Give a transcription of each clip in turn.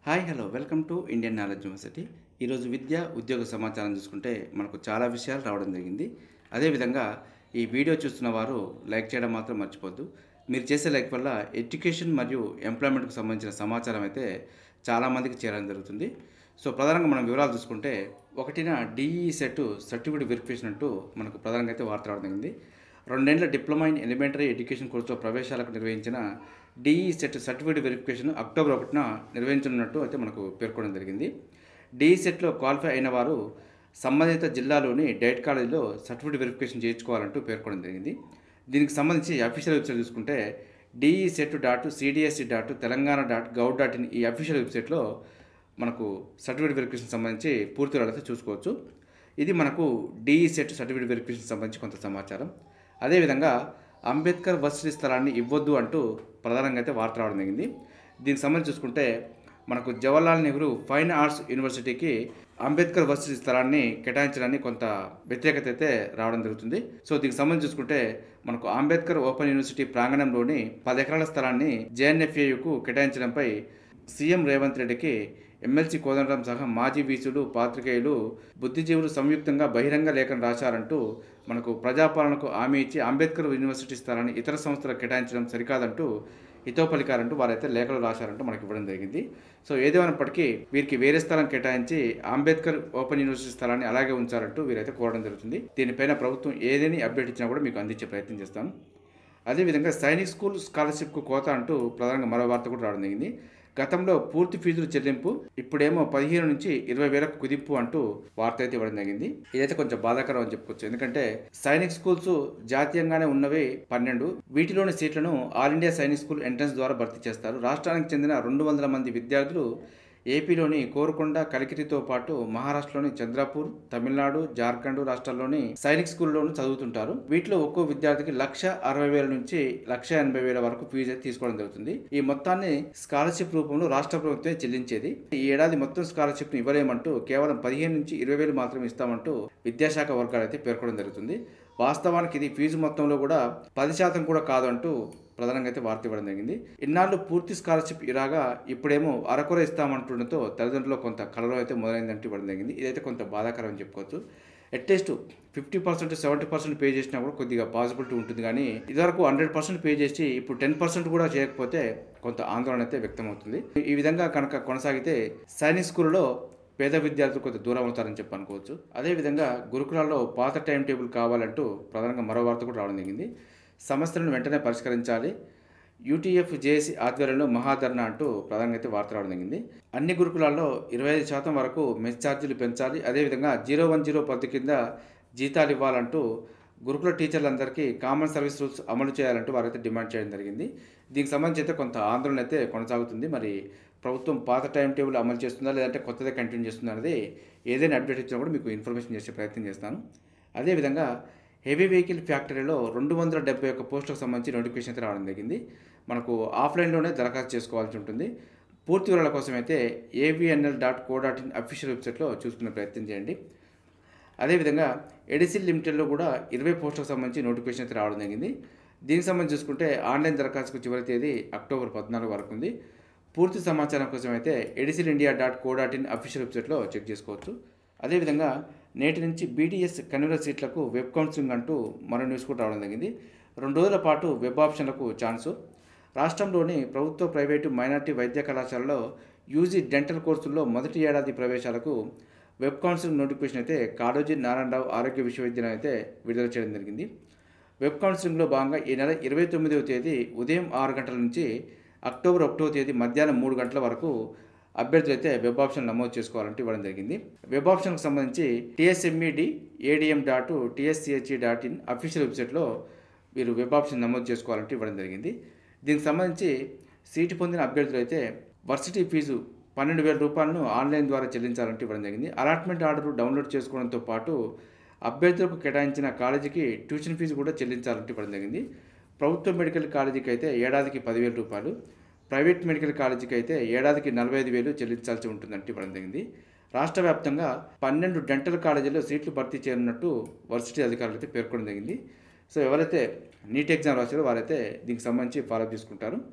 hi hello welcome to Indian knowledge university ఈరోజు విద్య ఉద్యోగ సమాచారం చూసుకుంటే మనకు చాలా విషయాలు రావడం జరిగింది అదేవిధంగా ఈ వీడియో చూస్తున్న వారు లైక్ చేయడం మాత్రం మర్చిపోద్దు మీరు చేసే లైక్ వల్ల ఎడ్యుకేషన్ మరియు ఎంప్లాయ్మెంట్కి సంబంధించిన సమాచారం అయితే చాలామందికి చేరడం జరుగుతుంది సో ప్రధానంగా మనం వివరాలు చూసుకుంటే ఒకటిన డిఈ సెట్ సర్టిఫికేట్ వెరిఫికేషన్ అంటూ మనకు ప్రధానంగా అయితే వార్త రావడం జరిగింది రెండేళ్ల డిప్లొమా ఇన్ ఎలిమెంటరీ ఎడ్యుకేషన్ కోర్సులో ప్రవేశాలకు నిర్వహించిన DEE CET certificate verification October ఒకటిన నిర్వహించనున్నట్టు అయితే మనకు పేర్కొనడం జరిగింది డిఈ సెట్లో క్వాలిఫై అయిన వారు సంబంధిత జిల్లాలోని డైట్ కాలేజీలో సర్టిఫికేట్ వెరిఫికేషన్ చేయించుకోవాలంటూ పేర్కొనడం జరిగింది దీనికి సంబంధించి అఫీషియల్ వెబ్సైట్ చూసుకుంటే DEE CET dot CDSE dot Telangana dot gov dot in ఈ అఫీషియల్ వెబ్సైట్లో మనకు సర్టిఫికేట్ వెరిఫికేషన్ సంబంధించి పూర్తి వివరాలు చూసుకోవచ్చు ఇది మనకు డిఈ సెట్ సర్టిఫికేట్ వెరిఫికేషన్ సంబంధించి కొంత సమాచారం అదేవిధంగా అంబేద్కర్ వర్సిటీ స్థలాన్ని ఇవ్వద్దు అంటూ ప్రధానంగా అయితే వార్త రావడం జరిగింది దీనికి సంబంధించి చూసుకుంటే మనకు జవహర్లాల్ నెహ్రూ ఫైన్ ఆర్ట్స్ యూనివర్సిటీకి అంబేద్కర్ వర్సిటీ స్థలాన్ని కేటాయించడానికి కొంత వ్యతిరేకత అయితే రావడం జరుగుతుంది సో దీనికి సంబంధించి చూసుకుంటే మనకు అంబేద్కర్ ఓపెన్ యూనివర్సిటీ ప్రాంగణంలోని పది ఎకరాల స్థలాన్ని జేఎన్ఎఫ్ఏయుకు కేటాయించడంపై సీఎం రేవంత్ రెడ్డికి ఎమ్మెల్సీ కోదండరాం సహా మాజీ వీసులు పాత్రికేయులు బుద్ధిజీవులు సంయుక్తంగా బహిరంగ లేఖను రాశారంటూ మనకు ప్రజాపాలనకు హామీ ఇచ్చి అంబేద్కర్ యూనివర్సిటీ స్థలాన్ని ఇతర సంస్థలకు కేటాయించడం సరికాదంటూ హితో పలికారంటూ వారైతే లేఖలు రాశారంటూ మనకి ఇవ్వడం జరిగింది సో ఏదేమైనప్పటికీ వీరికి వేరే స్థలం కేటాయించి అంబేద్కర్ ఓపెన్ యూనివర్సిటీ స్థలాన్ని అలాగే ఉంచారంటూ వీరైతే కోరడం జరుగుతుంది దీనిపైన ప్రభుత్వం ఏదేని అప్డేట్ ఇచ్చినా కూడా మీకు అందించే ప్రయత్నం చేస్తాం అదేవిధంగా సైనిక్ స్కూల్ స్కాలర్షిప్కు కోత అంటూ ప్రధానంగా మరో వార్త కూడా రావడం జరిగింది గతంలో పూర్తి ఫీజులు చెల్లింపు ఇప్పుడేమో పదిహేను నుంచి ఇరవై వేలకు కుదింపు అంటూ వార్త అయితే ఇవ్వడం జరిగింది ఇదైతే కొంచెం బాధాకరం అని చెప్పుకోవచ్చు ఎందుకంటే సైనిక్ స్కూల్స్ జాతీయంగానే ఉన్నవి పన్నెండు వీటిలోని సీట్లను all India Sainik school entrance ద్వారా భర్తీ చేస్తారు రాష్ట్రానికి చెందిన రెండు వందల మంది విద్యార్థులు ఏపీలోని కోరుకొండ కలికిరితో పాటు మహారాష్ట్రలోని చంద్రపూర్ తమిళనాడు జార్ఖండ్ రాష్ట్రాల్లోని సైనిక్ స్కూల్లోనూ చదువుతుంటారు వీటిలో ఒక్కో విద్యార్థికి లక్ష అరవై వేల నుంచి లక్ష ఎనభై వేల వరకు ఫీజు అయితే తీసుకోవడం జరుగుతుంది ఈ మొత్తాన్ని స్కాలర్షిప్ రూపంలో రాష్ట్ర ప్రభుత్వమే చెల్లించేది ఈ ఏడాది మొత్తం స్కాలర్షిప్ ని ఇవ్వలేమంటూ కేవలం పదిహేను నుంచి ఇరవై వేలు మాత్రమే ఇస్తామంటూ విద్యాశాఖ వర్గాలు అయితే పేర్కొనడం జరుగుతుంది వాస్తవానికి ఇది ఫీజు మొత్తంలో కూడా పది శాతం కూడా కాదు అంటూ ప్రధానంగా అయితే వార్త ఇవ్వడం జరిగింది ఇన్నాళ్ళు పూర్తి స్కాలర్షిప్ ఇరాగా ఇప్పుడేమో అరకొర ఇస్తామంటుండటంతో తల్లిదండ్రులు కొంత కలలో అయితే మొదలైందంటూ ఇవ్వడం జరిగింది ఇదైతే కొంత బాధాకరం అని చెప్పుకోవచ్చు at least fifty percent seventy percent pay చేసినా కూడా కొద్దిగా పాసిబిలిటీ ఉంటుంది కానీ ఇదివరకు హండ్రెడ్ పర్సెంట్ పే చేసి ఇప్పుడు టెన్ పర్సెంట్ కూడా చేయకపోతే కొంత ఆందోళన అయితే వ్యక్తమవుతుంది ఈ విధంగా కనుక కొనసాగితే సైనిక్ స్కూల్లో పేద విద్యార్థులు కొంత దూరం అవుతారని చెప్పి అనుకోవచ్చు అదేవిధంగా గురుకులాల్లో పాత టైం టేబుల్ కావాలంటూ ప్రధానంగా మరో వార్త కూడా రావడం జరిగింది సమస్యలను వెంటనే పరిష్కరించాలి యూటీఎఫ్ జేఏసీ ఆధ్వర్యంలో మహాధరణ అంటూ ప్రధానంగా అయితే వార్త రావడం జరిగింది అన్ని గురుకులాల్లో ఇరవై ఐదు శాతం వరకు మెస్ ఛార్జీలు పెంచాలి అదేవిధంగా జీరో వన్ జీరో పద్ధతి కింద జీతాలు ఇవ్వాలంటూ గురుకుల టీచర్లందరికీ కామన్ సర్వీస్ రూల్స్ అమలు చేయాలంటూ వారైతే డిమాండ్ చేయడం జరిగింది దీనికి సంబంధించి అయితే కొంత ఆందోళన అయితే కొనసాగుతుంది మరి ప్రభుత్వం పాత టైం టేబుల్ అమలు చేస్తుందా లేదంటే కొత్తదే కంటిన్యూ చేస్తుందా అనేది ఏదైనా అప్డేట్ ఇచ్చినా కూడా మీకు ఇన్ఫర్మేషన్ చేసే ప్రయత్నం చేస్తాను అదేవిధంగా హెవీ వెహికల్ ఫ్యాక్టరీలో రెండు వందల డెబ్బై ఒక్క పోస్టులకు సంబంధించి నోటిఫికేషన్ అయితే రావడం జరిగింది మనకు ఆఫ్లైన్లోనే దరఖాస్తు చేసుకోవాల్సి ఉంటుంది పూర్తి వివరాల కోసం అయితే AVNL dot co dot in official వెబ్సైట్లో చూసుకునే ప్రయత్నం చేయండి అదేవిధంగా ఎడిసిల్ లిమిటెడ్లో కూడా ఇరవై పోస్టులకు సంబంధించి నోటిఫికేషన్ అయితే రావడం జరిగింది దీనికి సంబంధించి చూసుకుంటే ఆన్లైన్ దరఖాస్తుకు చివరి తేదీ అక్టోబర్ పద్నాలుగు వరకు ఉంది పూర్తి సమాచారం కోసం అయితే EdCIL India dot co dot in official వెబ్సైట్లో చెక్ చేసుకోవచ్చు అదేవిధంగా నేటి నుంచి బీటీఎస్ కన్వీనర్ సీట్లకు వెబ్ కౌన్సిలింగ్ అంటూ మరో న్యూస్ కూడా రావడం జరిగింది రెండు రోజుల పాటు వెబ్ ఆప్షన్లకు ఛాన్సు రాష్ట్రంలోని ప్రభుత్వ ప్రైవేటు మైనార్టీ వైద్య కళాశాలలో యూజీ డెంటల్ కోర్సుల్లో మొదటి ఏడాది ప్రవేశాలకు వెబ్ కౌన్సిలింగ్ నోటిఫికేషన్ అయితే కాడోజీ నారాయణరావు ఆరోగ్య విశ్వవిద్యాలయం అయితే విడుదల చేయడం జరిగింది వెబ్ కౌన్సిలింగ్లో భాగంగా ఈ నెల ఇరవై తొమ్మిదవ తేదీ ఉదయం ఆరు గంటల నుంచి అక్టోబర్ ఒకటవ తేదీ మధ్యాహ్నం మూడు గంటల వరకు అభ్యర్థులు అయితే వెబ్ ఆప్షన్ నమోదు చేసుకోవాలంటే ఇవ్వడం జరిగింది వెబ్ ఆప్షన్కి సంబంధించి TSMED ADM dot TSCHE dot in official వెబ్సైట్లో మీరు వెబ్ ఆప్షన్ నమోదు చేసుకోవాలంటే ఇవ్వడం జరిగింది దీనికి సంబంధించి సీటు పొందిన అభ్యర్థులు అయితే వర్సిటీ ఫీజు పన్నెండు వేల రూపాయలను ఆన్లైన్ ద్వారా చెల్లించాలంటే ఇవ్వడం జరిగింది అలాట్మెంట్ ఆర్డర్ డౌన్లోడ్ చేసుకోవడంతో పాటు అభ్యర్థులకు కేటాయించిన కాలేజీకి ట్యూషన్ ఫీజు కూడా చెల్లించాలంటే ఇవ్వడం జరిగింది ప్రభుత్వ మెడికల్ కాలేజీకి అయితే ఏడాదికి పదివేల రూపాయలు ప్రైవేట్ మెడికల్ కాలేజీకి అయితే ఏడాదికి నలభై ఐదు వేలు చెల్లించాల్సి ఉంటుందంటే ఇవ్వడం జరిగింది రాష్ట్ర వ్యాప్తంగా పన్నెండు డెంటల్ కాలేజీల్లో సీట్లు భర్తీ చేయనున్నట్టు వర్సిటీ అధికారులు అయితే పేర్కొనడం జరిగింది సో ఎవరైతే నీట్ ఎగ్జామ్ రాశారో వారైతే దీనికి సంబంధించి ఫాలో చేసుకుంటారు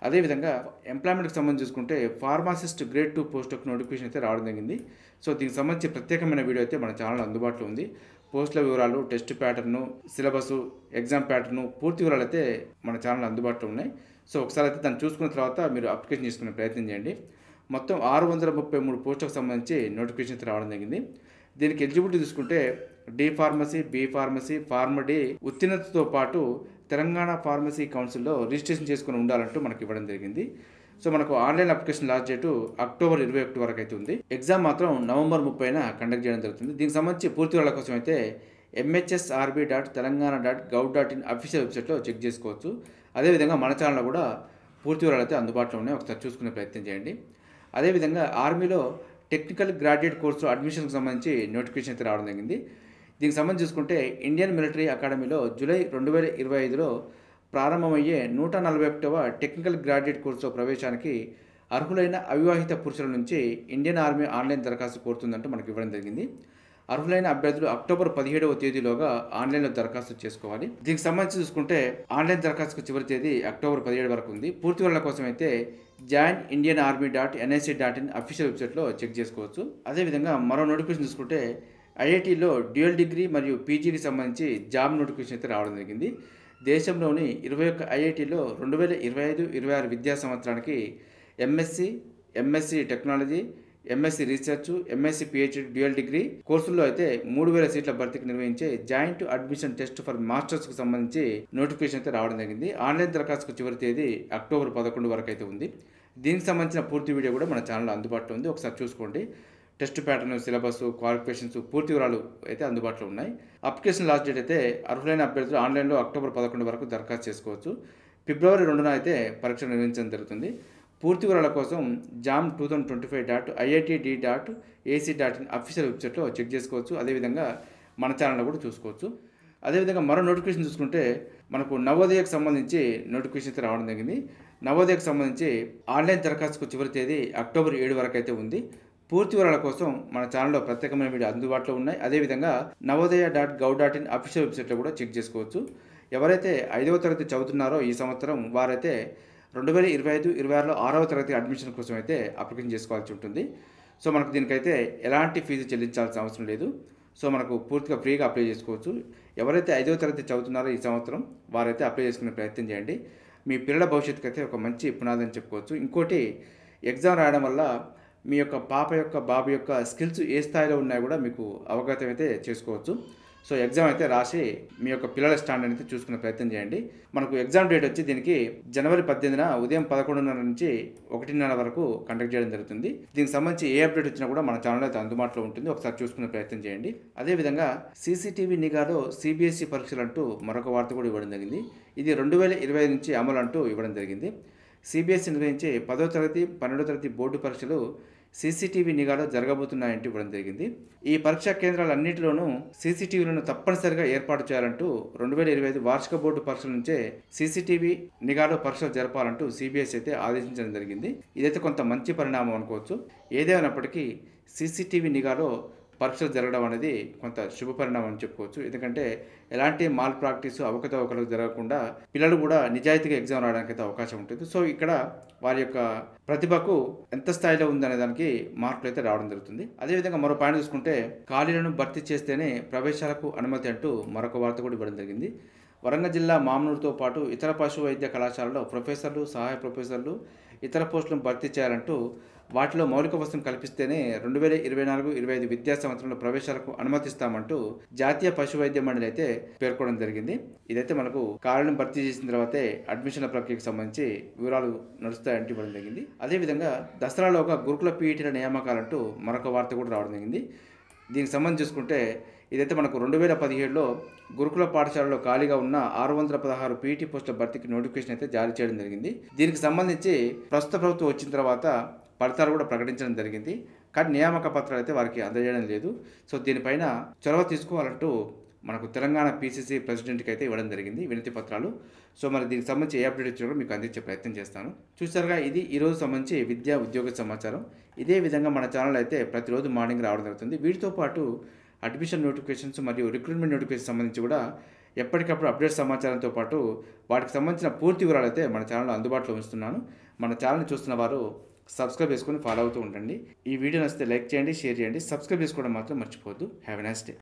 అదేవిధంగా ఎంప్లాయ్మెంట్కి సంబంధించి చూసుకుంటే ఫార్మాసిస్ట్ గ్రేడ్ టూ పోస్ట్ ఒక నోటిఫికేషన్ అయితే రావడం జరిగింది సో దీనికి సంబంధించి ప్రత్యేకమైన వీడియో అయితే మన ఛానల్ అందుబాటులో ఉంది పోస్టుల వివరాలు test pattern syllabus exam pattern పూర్తి వివరాలు అయితే మన ఛానల్ అందుబాటులో ఉన్నాయి సో ఒకసారి అయితే దాన్ని చూసుకున్న తర్వాత మీరు అప్లికేషన్ చేసుకునే ప్రయత్నం చేయండి మొత్తం ఆరు వందల ముప్పై మూడు పోస్టులకు సంబంధించి నోటిఫికేషన్ అయితే రావడం జరిగింది దీనికి ఎలిజిబిలిటీ చూసుకుంటే D pharmacy B pharmacy PharmD ఉత్తీర్ణతతో పాటు తెలంగాణ ఫార్మసీ కౌన్సిల్లో రిజిస్ట్రేషన్ చేసుకుని ఉండాలంటూ మనకి ఇవ్వడం జరిగింది సో మనకు online application last date October ఇరవై ఒకటి వరకు అయితే ఉంది ఎగ్జామ్ మాత్రం నవంబర్ ముప్పైన కండక్ట్ చేయడం జరుగుతుంది దీనికి సంబంధించి పూర్తి వివరాల కోసం అయితే MHSRB dot Telangana dot gov dot in official వెబ్సైట్లో చెక్ చేసుకోవచ్చు అదేవిధంగా మన ఛానల్లో కూడా పూర్తి వివరాలు అయితే అందుబాటులో ఉన్నాయి ఒకసారి చూసుకునే ప్రయత్నం చేయండి అదేవిధంగా ఆర్మీలో టెక్నికల్ గ్రాడ్యుయేట్ కోర్సు అడ్మిషన్కి సంబంధించి నోటిఫికేషన్ అయితే రావడం జరిగింది దీనికి సంబంధించి చూసుకుంటే ఇండియన్ మిలిటరీ అకాడమీలో జూలై రెండు వేల ఇరవై ఐదులో ప్రారంభమయ్యే నూట నలభై ఒకటవ టెక్నికల్ గ్రాడ్యుయేట్ కోర్సులో ప్రవేశానికి అర్హులైన అవివాహిత పురుషుల నుంచి ఇండియన్ ఆర్మీ ఆన్లైన్ దరఖాస్తు కోరుతుందంటూ మనకి ఇవ్వడం జరిగింది అర్హులైన అభ్యర్థులు అక్టోబర్ పదిహేడవ తేదీలోగా ఆన్లైన్లో దరఖాస్తు చేసుకోవాలి దీనికి సంబంధించి చూసుకుంటే ఆన్లైన్ దరఖాస్తుకు చివరి తేదీ అక్టోబర్ పదిహేడు వరకు ఉంది పూర్తి వివరాల కోసం అయితే join Indian army dot NIC dot in official వెబ్సైట్లో చెక్ చేసుకోవచ్చు అదేవిధంగా మరో నోటిఫికేషన్ చూసుకుంటే ఐఐటిలో డ్యూయల్ డిగ్రీ మరియు పీజీకి సంబంధించి జాబ్ నోటిఫికేషన్ అయితే రావడం జరిగింది దేశంలోని ఇరవై ఒక్క ఐఐటిలో రెండు వేల ఇరవై ఐదు ఇరవై ఆరు విద్యా సంవత్సరానికి MSc MSc technology MSc research MSc PhD dual degree కోర్సుల్లో అయితే మూడు వేల సీట్ల భర్తీకి నిర్వహించే జాయింట్ అడ్మిషన్ టెస్ట్ ఫర్ మాస్టర్స్కి సంబంధించి నోటిఫికేషన్ అయితే రావడం జరిగింది ఆన్లైన్ దరఖాస్తుకు చివరి తేదీ అక్టోబర్ పదకొండు వరకు అయితే ఉంది దీనికి సంబంధించిన పూర్తి వీడియో కూడా మన ఛానల్లో అందుబాటులో ఉంది ఒకసారి చూసుకోండి టెస్ట్ ప్యాటర్న్ సిలబస్ క్వాలిఫికేషన్స్ పూర్తి వివరాలు అయితే అందుబాటులో ఉన్నాయి అప్లికేషన్ లాస్ట్ డేట్ అయితే అర్హులైన అభ్యర్థులు ఆన్లైన్లో అక్టోబర్ పదకొండు వరకు దరఖాస్తు చేసుకోవచ్చు ఫిబ్రవరి రెండున అయితే పరీక్ష నిర్వహించడం జరుగుతుంది పూర్తి వివరాల కోసం JAM two thousand twenty five dot IIT D dot AC dot in official వెబ్సైట్లో చెక్ చేసుకోవచ్చు అదేవిధంగా మన ఛానల్లో కూడా చూసుకోవచ్చు అదేవిధంగా మరో నోటిఫికేషన్ చూసుకుంటే మనకు నవోదయకు సంబంధించి నోటిఫికేషన్ అయితే రావడం జరిగింది నవోదయకు సంబంధించి ఆన్లైన్ దరఖాస్తుకు చివరి తేదీ అక్టోబర్ ఏడు వరకు అయితే ఉంది పూర్తి వివరాల కోసం మన ఛానల్లో ప్రత్యేకమైన వీడియో అందుబాటులో ఉన్నాయి అదేవిధంగా Navodaya dot gov dot in official వెబ్సైట్లో కూడా చెక్ చేసుకోవచ్చు ఎవరైతే ఐదవ తరగతి చదువుతున్నారో ఈ సంవత్సరం వారైతే రెండు వేల ఇరవై ఐదు ఇరవై ఆరులో ఆరవ తరగతి అడ్మిషన్ కోసం అయితే అప్లికేషన్ చేసుకోవాల్సి ఉంటుంది సో మనకు దీనికైతే ఎలాంటి ఫీజు చెల్లించాల్సిన అవసరం లేదు సో మనకు పూర్తిగా ఫ్రీగా అప్లై చేసుకోవచ్చు ఎవరైతే ఐదవ తరగతి చదువుతున్నారో ఈ సంవత్సరం వారైతే అప్లై చేసుకునే ప్రయత్నం చేయండి మీ పిల్లల భవిష్యత్తుకి అయితే ఒక మంచి పునాది అని చెప్పుకోవచ్చు ఇంకోటి ఎగ్జామ్ రాయడం వల్ల మీ యొక్క పాప యొక్క బాబు యొక్క స్కిల్స్ ఏ స్థాయిలో ఉన్నాయో కూడా మీకు అవగతం అయితే చేసుకోవచ్చు సో ఎగ్జామ్ అయితే రాసి మీ యొక్క పిల్లల స్టాండ్ అయితే చూసుకునే ప్రయత్నం చేయండి మనకు ఎగ్జామ్ డేట్ వచ్చి దీనికి జనవరి పద్దెనిమిదిన ఉదయం పదకొండున్నర నుంచి ఒకటిన్నర వరకు కండక్ట్ చేయడం జరుగుతుంది దీనికి సంబంధించి ఏ అప్డేట్ వచ్చినా కూడా మన ఛానల్ అయితే అందుబాటులో ఉంటుంది ఒకసారి చూసుకునే ప్రయత్నం చేయండి అదేవిధంగా సీసీటీవీ నిఘాలో సిబిఎస్ఈ పరీక్షలు అంటూ మరొక వార్త కూడా ఇవ్వడం జరిగింది ఇది రెండు వేల ఇరవై నుంచి అమలు అంటూ ఇవ్వడం జరిగింది సిబిఎస్ఈ నిర్వహించే పదో తరగతి పన్నెండో తరగతి బోర్డు పరీక్షలు సీసీటీవీ నిఘాలో జరగబోతున్నాయంటూ ఇవ్వడం జరిగింది ఈ పరీక్షా కేంద్రాలన్నింటిలోనూ సీసీటీవీలను తప్పనిసరిగా ఏర్పాటు చేయాలంటూ రెండు వేల ఇరవై ఐదు వార్షిక బోర్డు పరీక్షల నుంచే సీసీటీవీ నిఘాలో పరీక్షలు జరపాలంటూ సిబిఎస్ అయితే ఆదేశించడం జరిగింది ఇదైతే కొంత మంచి పరిణామం అనుకోవచ్చు ఏదేమైనప్పటికీ సీసీటీవీ నిఘాలో పరీక్షలు జరగడం అనేది కొంత శుభ పరిణామం అని చెప్పుకోవచ్చు ఎందుకంటే ఎలాంటి మాల్ ప్రాక్టీస్ అవకతవకలు జరగకుండా పిల్లలు కూడా నిజాయితీగా ఎగ్జామ్ రాయడానికి అయితే అవకాశం ఉంటుంది సో ఇక్కడ వారి యొక్క ప్రతిభకు ఎంత స్థాయిలో ఉందనే దానికి మార్కులు అయితే రావడం జరుగుతుంది అదేవిధంగా మరో పాయింట్ చూసుకుంటే ఖాళీలను భర్తీ చేస్తేనే ప్రవేశాలకు అనుమతి అంటూ మరొక వార్త కూడా ఇవ్వడం జరిగింది వరంగల్ జిల్లా మామనూరుతో పాటు ఇతర పశు వైద్య కళాశాలలో ప్రొఫెసర్లు సహాయ ప్రొఫెసర్లు ఇతర పోస్టులను భర్తీ చేయాలంటూ వాటిలో మౌలిక వసతులు కల్పిస్తేనే రెండు వేల ఇరవై నాలుగు ఇరవై ఐదు విద్యా సంవత్సరంలో ప్రవేశాలకు అనుమతిస్తామంటూ జాతీయ పశు వైద్య మండలి అయితే పేర్కొనడం జరిగింది ఇదైతే మనకు కారణం భర్తీ చేసిన తర్వాతే అడ్మిషన్ల ప్రక్రియకు సంబంధించి వివరాలు నడుస్తాయంటూ ఇవ్వడం జరిగింది అదేవిధంగా దసరాలోగా గురుకుల పీఈటీల నియామకాలంటూ మరొక వార్త కూడా రావడం జరిగింది దీనికి సంబంధించి చూసుకుంటే ఇదైతే మనకు రెండు వేల పదిహేడులో గురుకుల పాఠశాలలో ఖాళీగా ఉన్న ఆరు వందల పదహారు పీఈటీ పోస్టుల భర్తీకి నోటిఫికేషన్ అయితే జారీ చేయడం జరిగింది దీనికి సంబంధించి ప్రస్తుత ప్రభుత్వం వచ్చిన తర్వాత ఫలితాలు కూడా ప్రకటించడం జరిగింది కానీ నియామక పత్రాలు అయితే వారికి అందజేయడం లేదు సో దీనిపైన చొరవ తీసుకోవాలంటూ మనకు తెలంగాణ పీసీసీ ప్రెసిడెంట్కి అయితే ఇవ్వడం జరిగింది వినతి పత్రాలు సో మరి దీనికి సంబంధించి ఏ అప్డేట్ ఇచ్చినా కూడా మీకు అందించే ప్రయత్నం చేస్తాను చూసారుగా ఇది ఈ రోజు సంబంధించి విద్యా ఉద్యోగ సమాచారం ఇదే విధంగా మన ఛానల్ అయితే ప్రతిరోజు మార్నింగ్ రావడం జరుగుతుంది వీటితో పాటు అడ్మిషన్ నోటిఫికేషన్స్ మరియు రిక్రూట్మెంట్ నోటిఫికేషన్ సంబంధించి కూడా ఎప్పటికప్పుడు అప్డేట్ సమాచారంతో పాటు వాటికి సంబంధించిన పూర్తి వివరాలు అయితే మన ఛానల్లో అందుబాటులో ఉంచుతున్నాను మన ఛానల్ని చూస్తున్న వారు సబ్స్క్రైబ్ చేసుకొని ఫాలో అవుతూ ఉండండి ఈ వీడియో నచ్చితే లైక్ చేయండి షేర్ చేయండి సబ్స్క్రైబ్ చేసుకోవడం మాత్రం మర్చిపోవద్దు హ్యావ్ ఎ నైస్ డే